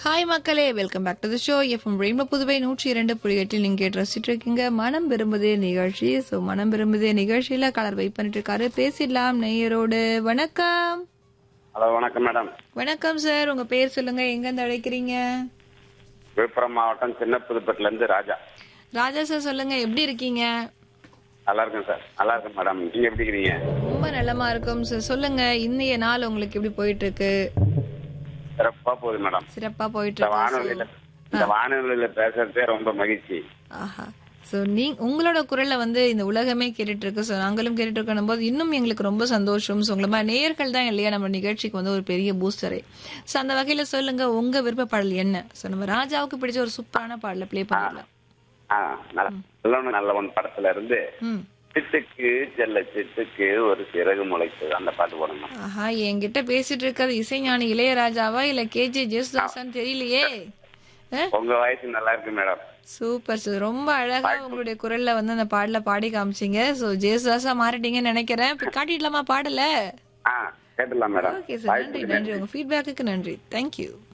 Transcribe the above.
Hi மக்களே welcome back to the show FM Rainbow Puduvai நூற்றி இரண்டு புள்ளி எட்டில் நீங்க கேட்டு ரசிச்சுட்டு இருக்கீங்க மனம் விரும்புதே நிகழ்ச்சி ஸோ மனம் விரும்புதே நிகழ்ச்சியில கலர் வெயிட் பண்ணிட்டு இருக்காரு பேசிடலாம் நேயரோடு வணக்கம் ஹலோ வணக்கம் மேடம் வணக்கம் சார் உங்க பேர் சொல்லுங்க எங்க இருந்து அழைக்கிறீங்க விழுப்புரம் மாவட்டம் சின்ன புதுப்பேட்டில இருந்து ராஜா ராஜா சார் சொல்லுங்க எப்படி இருக்கீங்க நல்லா இருக்கேன் சார் நல்லா இருக்கேன் மேடம் நீங்க எப்படி இருக்கிறீங்க ரொம்ப நல்லமா இருக்கும் சார் சொல்லுங்க இன்னைய நாள் உங்களுக்கு எப்படி போயிட்டு இருக்கு சிறப்பா போகுது மேடம் சிறப்பா போயிட்டு இந்த இருக்கு வானொலியில இந்த வானொலியில பேசுறதே ரொம்ப மகிழ்ச்சி ஆஹா சோ நீ உங்களோட குரல்ல வந்து இந்த உலகமே கேட்டுட்டு இருக்கு சோ நாங்களும் கேட்டுட்டு இருக்கணும் போது இன்னும் எங்களுக்கு ரொம்ப சந்தோஷம் சோ உங்களை மாதிரி நேயர்கள் தான் இல்லையா நம்ம நிகழ்ச்சிக்கு வந்து ஒரு பெரிய பூஸ்டரே சோ அந்த வகையில சொல்லுங்க உங்க விருப்ப பாடல் என்ன சோ நம்ம ராஜாவுக்கு பிடிச்ச ஒரு சூப்பரான பாடல ப்ளே பண்ணிடலாம் ஆ நல்ல நல்லவன் நல்லவன் படத்துல இருந்து ம் சிட்டுக்கு செல்ல சிட்டுக்கு ஒரு சிறகு முளைக்குது அந்த பாட்டு போடணும் ஆஹா என்கிட்ட பேசிட்டு இருக்கிறது இசைஞானி இளையராஜாவா இல்ல கேஜே ஜேசுதாசான்னு தெரியலையே அஹ்? உங்க வயசு நல்லா இருக்கு மேடம் சூப்பர் சார் ரொம்ப அழகா உங்களுடைய குரல்ல வந்து அந்த பாடல பாடி காமிச்சீங்க சோ ஜேசுதாசா மாறிட்டீங்கன்னு நினைக்கிறேன் இப்ப காட்டிடலாமா பாடல ஆ கேட்டுலாம் மேடம் ஓகே சார் நன்றி நன்றி உங்க ஃபீட்பேக்குக்கு நன்றி தேங்க்யூ